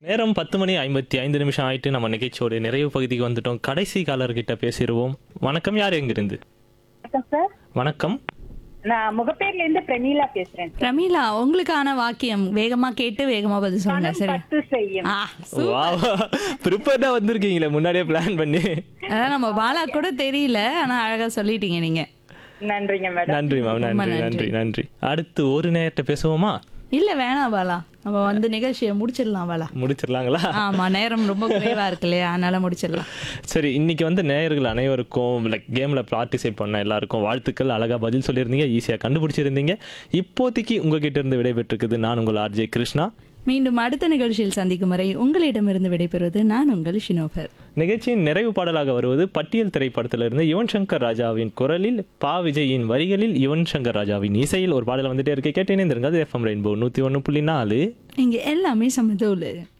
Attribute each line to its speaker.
Speaker 1: நேரம் பத்து மணி ஐம்பத்தி ஐந்து நிமிஷம் ஆயிட்டு நம்ம நிகழ்ச்சியோட நிறைவு பகுதிக்கு வந்துட்டோம் கடைசி காலர்கிட்ட பேசிடுவோம் வணக்கம் யார் எங்கிருந்து
Speaker 2: வணக்கம் சார்
Speaker 1: வணக்கம்
Speaker 2: நான் முகப்பேர்ல இருந்து பிரமீளா பேசுறேன் சார்.
Speaker 3: பிரமீளா உங்களுக்கான வாக்கியம் வேகமா கேட்டு வேகமா பதில் சொல்லுங்க
Speaker 2: பணம்
Speaker 3: சரி
Speaker 2: பத்து செய்யும்
Speaker 3: ஆ
Speaker 1: வா ப்ரிப்பேர்டா வந்திருக்கீங்களே முன்னாடியே பிளான் பண்ணி
Speaker 3: அதான் நம்ம பாலா கூட தெரியல ஆனா அழகா சொல்லிட்டீங்க நீங்க
Speaker 2: நன்றிங்க மேடம்
Speaker 1: நன்றி மேம்
Speaker 3: ரொம்ப
Speaker 1: நன்றி
Speaker 3: நன்றி.
Speaker 1: நன்றி நன்றி அடுத்து ஒரு நேரத்தை பேசுவோமா
Speaker 3: இல்ல வேணாம் பாலா நம்ம வந்து நிகழ்ச்சியை முடிச்சிடலாம் பாலா
Speaker 1: முடிச்சிடலாங்களா
Speaker 3: ஆமா நேரம் ரொம்ப குறைவா இருக்கு இல்லையா அதனால முடிச்சிடலாம்
Speaker 1: சரி இன்னைக்கு வந்து நேயர்கள் அனைவருக்கும் லைக் கேமில் பார்ட்டிசிபேட் பண்ண எல்லாருக்கும் வாழ்த்துக்கள் அழகாக பதில் சொல்லியிருந்தீங்க ஈஸியாக கண்டுபிடிச்சிருந்தீங்க இப்போதைக்கு உங்ககிட்ட இருந்து விடைபெற்றிருக்குது நான் உங்கள் ஆர்ஜே கிருஷ்ணா
Speaker 3: மீண்டும் அடுத்த நிகழ்ச்சியில் சந்திக்கும் வரை உங்களிடமிருந்து விடைபெறுவது நான் உங்கள் ஷினோபர்
Speaker 1: நிகழ்ச்சியின் நிறைவு பாடலாக வருவது பட்டியல் திரைப்படத்திலிருந்து யுவன் சங்கர் ராஜாவின் குரலில் பா விஜயின் வரிகளில் யுவன் சங்கர் ராஜாவின் இசையில் ஒரு பாடல் வந்துட்டே இருக்க கேட்டு இணைந்திருங்க அது எஃப்எம் ரெயின்போ நூற்றி ஒன்று புள்ளி நாலு
Speaker 3: இங்க எல்லாமே சமதோலு